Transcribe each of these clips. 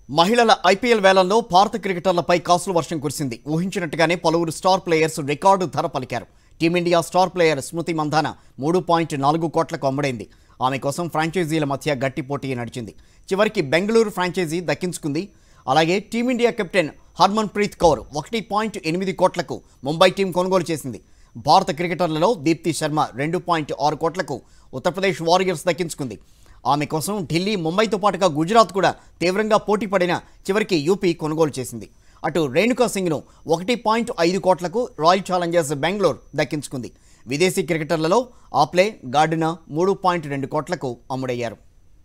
మహిళల ఐపీఎల్ వేలంలో భారత క్రికెటర్లపై కాసుల వర్షం కురిసింది ఊహించినట్టుగానే పలువురు స్టార్ ప్లేయర్స్ రికార్డు ధర పలికారు team India star player Smriti Mandhana మూడు పాయింట్ నాలుగు కోట్లకు అమ్ముడైంది ఆమె కోసం ఫ్రాంచైజీల మధ్య గట్టి పోటీ నడిచింది చివరికి బెంగళూరు ఫ్రాంచైజీ దక్కించుకుంది అలాగే team India captain Harmanpreet Kaur ఒకటి పాయింట్ ఎనిమిది కోట్లకు ముంబై టీం కొనుగోలు చేసింది భారత క్రికెటర్లలో దీప్తి శర్మ రెండు పాయింట్ ఆరు కోట్లకు ఉత్తరప్రదేశ్ వారియర్స్ దక్కించుకుంది ఆమె కోసం ఢిల్లీ ముంబైతో పాటుగా గుజరాత్ కూడా తీవ్రంగా పోటీ పడిన చివరికి యూపీ కొనుగోలు చేసింది అటు రేణుకా సింగ్ను ఒకటి పాయింట్ ఐదు కోట్లకు రాయల్ ఛాలెంజర్స్ బెంగళూరు దక్కించుకుంది విదేశీ క్రికెటర్లలో ఆప్లే గార్డినా మూడు పాయింట్ రెండు కోట్లకు అమ్ముడయ్యారు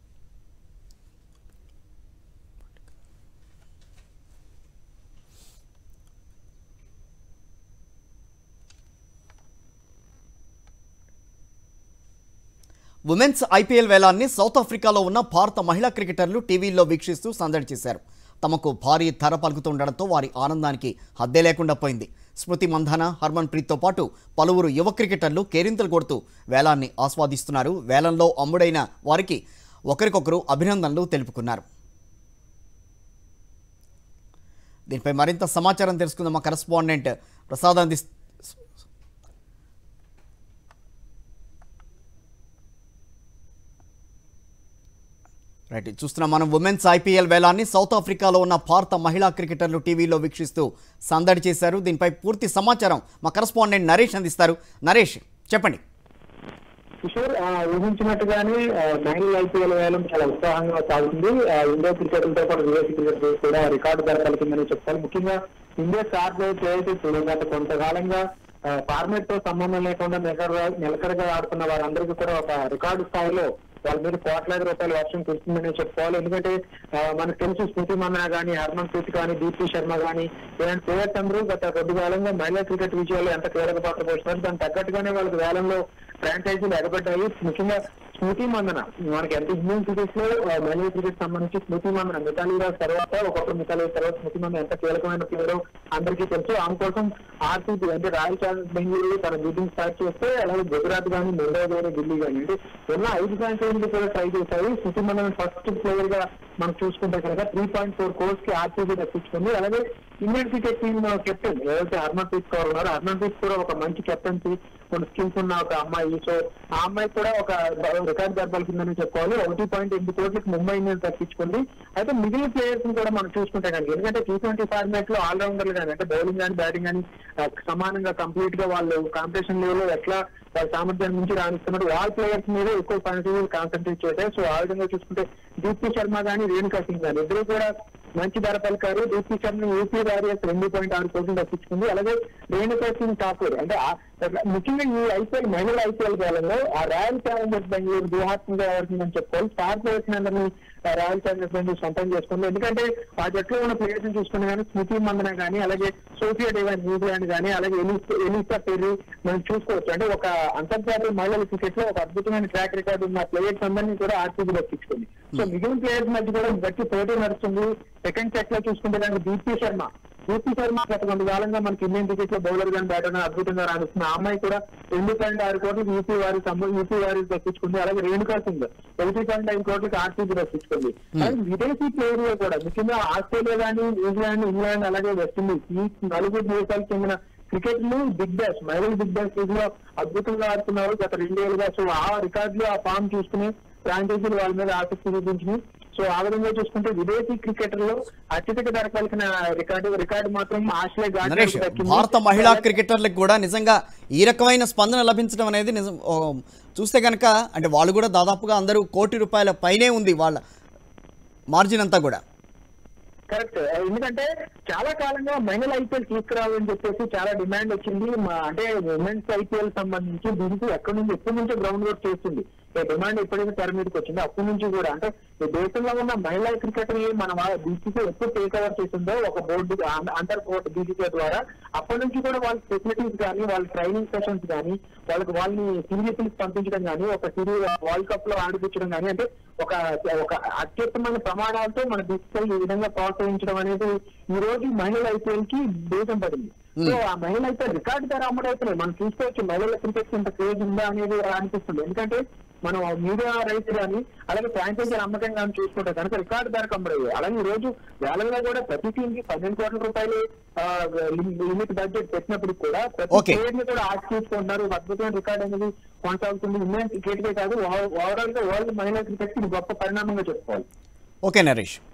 ఉమెన్స్ ఐపీఎల్ వేలాన్ని సౌత్ ఆఫ్రికాలో ఉన్న భారత మహిళా క్రికెటర్లు టీవీల్లో వీక్షిస్తూ సందడి చేశారు తమకు భారీ ధర పలుకుతుండడంతో వారి ఆనందానికి హద్దే లేకుండా పోయింది స్మృతి మంధాన హర్మన్ ప్రీత్తో పాటు పలువురు యువ క్రికెటర్లు కేరింతలు కొడుతూ వేలాన్ని ఆస్వాదిస్తున్నారు వేలంలో అమ్ముడైన వారికి ఒకరికొకరు అభినందనలు తెలుపుకున్నారు దీనిపై మరింత సమాచారం తెలుసుకుందాం మా కరెస్పాండెంట్ ప్రసాద్ అంది రైట్ చూస్తున్నాం మనం ఉమెన్స్ ఐపీఎల్ వేలాన్ని సౌత్ ఆఫ్రికాలో ఉన్న భారత మహిళా క్రికెటర్లు టీవీలో వీక్షిస్తూ సందడి చేశారు దీనిపై పూర్తి సమాచారం మా కరెస్పాండెంట్ నరేష్ అందిస్తారు నరేష్ చెప్పండి కిషోర్ ఆ, ఊహించినట్టుగానే ఆ, మహిళల ఐపీఎల్ వేలం చాలా ఉత్సాహంగా సాగుతుంది ఆ, ఇండియా క్రికెట్లతో పాటు విదేశీ క్రికెట్ కూడా రికార్డు ధర పలికిందని చెప్తారు ముఖ్యంగా ఇండియా స్టార్ ప్లేయర్ ప్లేయర్స్ ఇప్పుడు గత కొంతకాలంగా ఫార్మేట్ తో సంబంధం లేకుండా నిలకడగా నిలకడగా ఆడుతున్న వారందరికీ కూడా ఒక రికార్డు స్థాయిలో వాళ్ళ మీద కోట్లాది రూపాయల వర్షం కురుస్తుందని చెప్పుకోవాలి ఎందుకంటే ఆ, మనకు తెలుసు స్మృతి మన్నా కానీ హర్మన్ ప్రీత్ కానీ దీప్తి శర్మ కానీ ఇలాంటి ప్లేయర్స్ అందరూ గత కొద్ది కాలంగా మహిళా క్రికెట్ విజయాలు ఎంత కీలక పాత్ర పోస్తున్నారు దానికి తగ్గట్టుగానే వాళ్ళకి వేలంలో ఫ్రాంచైజీలు ఎగబడ్డాయి ముఖ్యంగా స్మృతి మందన మనకి ఎంత ఇండియన్ క్రికెట్ లో ఆ, మహిళా క్రికెట్ సంబంధించి స్మృతి మందన మితాలీ రాజ్ తర్వాత ఒకప్పుడు మితాలీ రాజ్ తర్వాత స్మృతి మందన ఎంత కీలకమైన ప్లేయర్ అందరికీ తెలుసు ఆమె కోసం ఆర్సీబీ అంటే రాయల్ ఛాలెంజర్స్ బెంగళూరు తన బిడ్డింగ్ స్టార్ట్ చేస్తే అలాగే గుజరాత్ కానీ ముంబై కానీ ఢిల్లీ కానీ అంటే ఉన్న ఐదు ఫ్రాంచైజీలు కూడా ట్రై చేశాయి స్మృతి మందన ఫస్ట్ ప్లేయర్ గా మనం చూసుకుంటే కనుక త్రీ పాయింట్ ఫోర్ కోర్స్ కి ఆర్సీబీ దక్కించుకుంది అలాగే ఇండియన్ క్రికెట్ టీమ్ కెప్టెన్ ఎవరైతే హర్మన్ప్రీత్ కౌర్ ఉన్నారో హర్మన్ప్రీత్ కూడా ఒక మంచి కెప్టెన్సీ కొన్ని స్కిల్స్ ఉన్న ఒక అమ్మాయి సో ఆ అమ్మాయి కూడా ఒక రికార్డ్ దర్బాల్ కిందని చెప్పుకోవాలి ఒకటి పాయింట్ ఎనిమిది కోట్లకి ముంబై ఇండియన్స్ దక్కించుకుంది అయితే మిగిలిన ప్లేయర్స్ ని కూడా మనం చూసుకుంటే కనుక ఎందుకంటే టీ ట్వంటీ ఫార్మాట్ లో ఆల్రౌండర్లు కానీ అంటే బౌలింగ్ కానీ బ్యాటింగ్ కానీ సమానంగా కంప్లీట్ గా వాళ్ళు కాంపిటీషన్ లెవెల్ లో ఎట్లా వాళ్ళ సామర్థ్యాన్ని నుంచి రాణిస్తున్నారు వాళ్ళ ప్లేయర్స్ మీద ఎక్కువ కాన్సన్ట్రేట్ కాన్సన్ట్రేట్ చేశారు సో ఆ విధంగా చూసుకుంటే దీప్తి శర్మ కానీ రేణుకా సింగ్ కానీ ఇద్దరు కూడా మంచి ధర పలికారు దీప్తి శర్మ యూపీ వారియర్స్ రెండు పాయింట్ ఆరు కోట్లు దక్కించుకుంది అలాగే రేణుకా సింగ్ ఠాకూర్ అంటే ఆ- ముఖ్యంగా ఈ ఐపీఎల్ మహిళల ఐపీఎల్ కాలంలో ఆ రాయల్ ఛాలెంజర్స్ బెంగళూరు వ్యూహాత్మకంగా ఎవరికిందని చెప్పుకోవాలి స్టార్ ప్లేయర్స్ అందరినీ ఆ రాయల్ ఛాలెంజర్స్ బెంగళూరు సొంతం చేసుకుంది ఎందుకంటే ఆ జట్లో ఉన్న ప్లేయర్స్ ని చూసుకున్నా కానీ స్మృతి మందన కానీ అలాగే సోఫియా డేవన్ న్యూజిలాండ్ కానీ అలాగే ఎలిసా ఎలిసా పెర్రీ మనం చూసుకోవచ్చు అంటే ఒక అంతర్జాతీయ మహిళల క్రికెట్ లో ఒక అద్భుతమైన ట్రాక్ రికార్డు ఉన్న ప్లేయర్స్ అందరినీ కూడా ఆర్సీబీ దక్కించుకుంది సో మిగిలిన ప్లేయర్స్ మధ్య కూడా గట్టి పోటీ నడుస్తుంది సెకండ్ సెట్ లో చూసుకుంటే దానికి దీప్తి శర్మ దీప్తి శర్మ గత కొంత కాలంగా మనకి ఇండియన్ క్రికెట్ లో బౌలర్ గాని బ్యాటర్ అద్భుతంగా రాణిస్తుంది ఆ అమ్మాయి కూడా రెండు పాయింట్ ఆరు కోట్లకు యూపీ వారి సంబ- యూపీ వారి దక్కించుకుంది అలాగే రేణుకా సింగ్ ఒకటి పాయింట్ ఐదు కోట్లకు ఆర్సీబీ దక్కించుకుంది అలాగే విదేశీ ప్లేయర్ లో కూడా ముఖ్యంగా ఆస్ట్రేలియా కానీ న్యూజిలాండ్ ఇంగ్లాండ్ అలాగే వెస్టిండీస్ ఈ నలుగురు దేశాలకు చెందిన క్రికెట్ లో బిగ్ బ్యాష్ మహిళల బిగ్ బ్యాష్ లీగ్ లో అద్భుతంగా ఆడుతున్నారు గత రెండేళ్లుగా సో ఆ రికార్డులు ఆ ఫామ్ చూసుకుని ఫ్రాంచైజీలు వాళ్ళ మీద ఆసక్తి చూపించినాయి సో ఆ విధంగా చూసుకుంటే విదేశీ క్రికెటర్లో అత్యధిక ధర పలికిన రికార్డు రికార్డు మాత్రం ఆశ్లే నరేష్ గార్డెన్ భారత మహిళా క్రికెటర్లకు కూడా నిజంగా ఈ రకమైన స్పందన లభించడం అనేది నిజం ఓ, చూస్తే కనుక అంటే వాళ్ళు కూడా దాదాపుగా అందరూ కోటి రూపాయల పైనే ఉంది వాళ్ళ మార్జిన్ అంతా కూడా కరెక్ట్ ఎందుకంటే చాలా కాలంగా మహిళల ఐపీఎల్ తీసుకురావాలని చెప్పేసి చాలా డిమాండ్ వచ్చింది మా- అంటే ఉమెన్స్ ఐపీఎల్ సంబంధించి దీనికి ఎక్కడి నుంచి ఎప్పటి నుంచో గ్రౌండ్ వర్క్ చేస్తుంది ఈ డిమాండ్ ఎప్పుడైతే తెర మీదకి వచ్చిందో అప్పటి నుంచి కూడా అంటే ఈ దేశంలో ఉన్న మహిళా క్రికెటర్ మన బీసీసీ ఎప్పుడు టేక్ ఓవర్ చేసిందో ఒక బోర్డు అండర్ బోర్డు బీసీసీ ద్వారా అప్పటి నుంచి కూడా వాళ్ళ ఫెసిలిటీస్ కానీ వాళ్ళ ట్రైనింగ్ సెషన్స్ కానీ వాళ్ళకి వాళ్ళని సిరీస్ పంపించడం కానీ ఒక సిరీస్ వరల్డ్ కప్ లో ఆడిపించడం కానీ అంటే ఒక ఒక అత్యుత్తమైన ప్రమాణాలతో మన బీసీసీ ఈ విధంగా ప్రోత్సహించడం అనేది ఈ రోజు మహిళల ఐపీఎల్ కి దేశం పడింది సో ఆ మహిళలు అయితే రికార్డు ధర అమ్ముడవుతున్నాయి మనం చూసుకోవచ్చు మహిళల క్రికెట్ ఇంత క్రేజ్ ఉందా అనేది అనిపిస్తుంది ఎందుకంటే మనం మీడియా రైతు కానీ అలాగే ఫ్రాంచైజీ అమ్మకం కానీ చూసుకుంటే కనుక రికార్డు ధరకు అమ్మడయ్యాయి అలాగే ఈ రోజు వేలంలో కూడా ప్రతి టీం కి పదిహేను కోట్ల రూపాయలు ఆ, లిమి- లిమిట్ బడ్జెట్ పెట్టినప్పుడు కూడా ప్రతి Okay. ప్లేయర్ ని కూడా ఆశ చూసుకుంటున్నారు ఒక అద్భుతమైన రికార్డ్ అనేది కొనసాగుతుంది ఇండియన్ క్రికెట్ కే కాదు ఓవరాల్ గా వరల్డ్ మహిళా క్రికెట్ కి ఇది గొప్ప పరిణామంగా చెప్పుకోవాలి ఓకే నరేష్